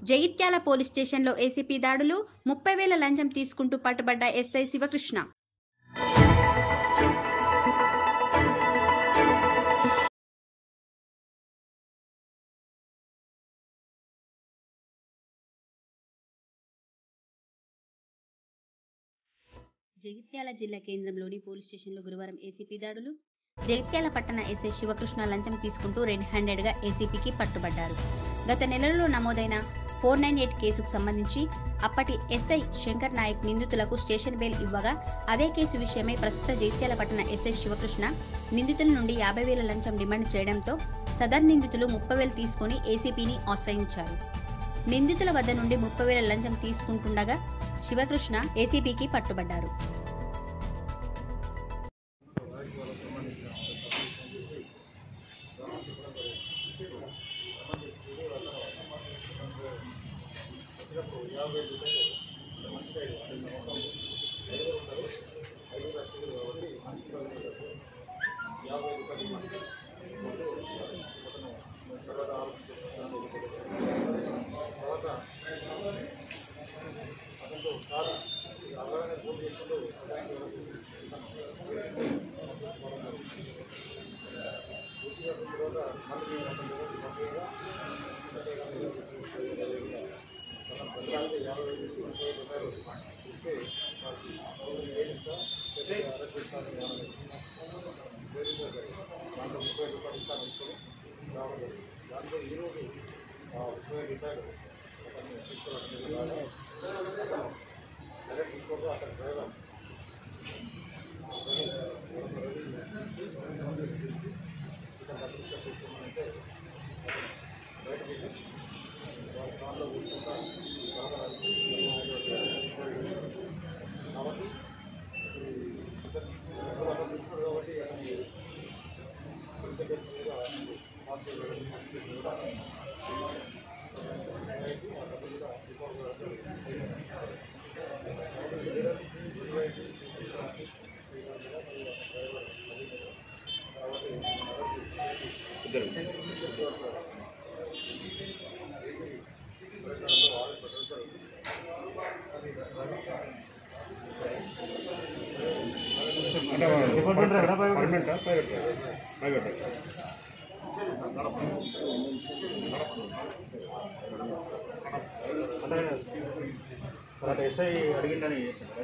Jagtial police స్టేషన్లో ACP దాడులు ముప్పై వేల లంచం తీసుకుంటూ పట్టుబడ్డ ఎస్ఐ శివకృష్ణ జగిత్యాల జిల్లా కేంద్రంలోని పోలీస్ స్టేషన్లో గురువారం ఏసీపీ దాడులు జగిత్యాల పట్టణ ఎస్ఐ శివకృష్ణ లంచం తీసుకుంటూ రెడ్ హ్యాండెడ్ గా ఏసీపీకి పట్టుబడ్డారు గత నెలలో నమోదైన ఫోర్ నైన్ ఎయిట్ కేసుకు సంబంధించి అప్పటి ఎస్ఐ శంకర్ నాయక్ నిందితులకు స్టేషన్ బెయిల్ ఇవ్వగా అదే కేసు విషయమై ప్రస్తుత జగిత్యాల పట్టణ ఎస్ఐ శివకృష్ణ నిందితుల నుండి యాభై వేల లంచం డిమాండ్ చేయడంతో సదర్ నిందితులు ముప్పై వేలు తీసుకుని ఏసీపీని ఆశ్రయించారు నిందితుల వద్ద నుండి ముప్పై వేల లంచం తీసుకుంటుండగా శివకృష్ణ ఏసీపీకి పట్టుబడ్డారు తర్వాత ఎస్ఐ అడిగిందని చెప్తున్నారు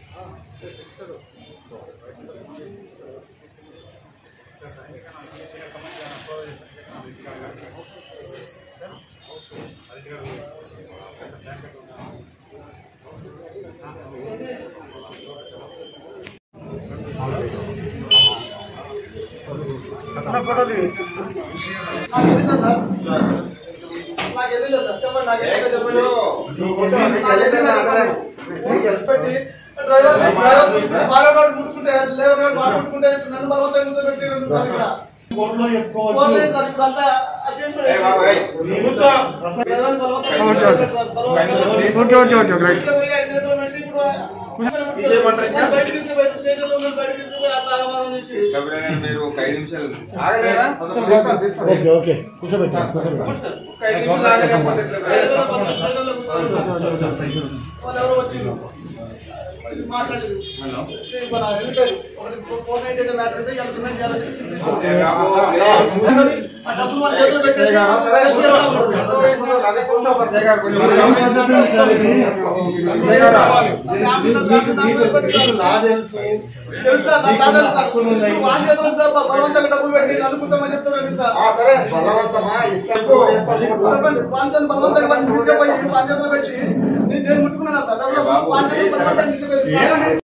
నాకు ఎదిలే సార్ చెప్పండి నాకు ఎదిలే చెప్పండి నాకు ఎదిలే చెప్పండి డ్రైవర్ డ్రైవర్ బాగా ముట్టుకుంటే లేవర్ బాగా ముట్టుకుంటే నన్ను బలవంతంగా కూర్చోబెట్టిరు సార్ ఇక్కడ పోలేదు సార్ ఇప్పుడు అంతా అడ్జస్ట్ డ్రైవర్ బలవంతంగా కూర్చోబెట్టారు సార్, బలవంతంగా. ఇక్కడ పోయి ఐదు నిమిషాలు పెట్టి ఇప్పుడు బయటికి తీసుకుపోయి స్టేషన్లో ఉన్న బయటికి తీసుకుపోయి అట్లా ఆగమనం చేసి ఎవరైనా మీరు ఒక ఐదు నిమిషాలు ఆగలేరా ఓకే ఓకే కూర్చోబెట్టి ఒక ఐదు నిమిషాలు ఆగలేకపోతే ఎట్లా? వాళ్ళు ఎవరో వచ్చిండ్రు. ఇది మాట్లాడారు. ఇది మన వెళ్ళిపోయారు. ఒకటి ఫోన్ ఏంటంటే మ్యాటర్ ఉంటే ఇలా డిమాండ్ చేయాలని చెప్పి. ఏ బాబు, ఏ ఆ డబ్బులు వాళ్ళ చేతిలో పెట్టేసి విజయ్ గారు కొంచెం విజయ్ గారు తెలుసా నాకు కాదు తెలుసా వాళ్ళ చేతిలో ఉంటే బలవంతంగా డబ్బులు పెట్టి నన్ను కూర్చోమని చెప్తున్నారు సార్ ఆ, సరే బలవంతమా ఇష్టం చెప్పండి ప్రాంతం బలవంతంగా పట్టి తీసుకుపోయి ప్రాంతంలో పెట్టి నేను నేను ముట్టుకున్నాను సార్ డబ్బులు బాబు, ప్రాంతం ఏ సరే. బలవంతంగా తీసుకుపోయి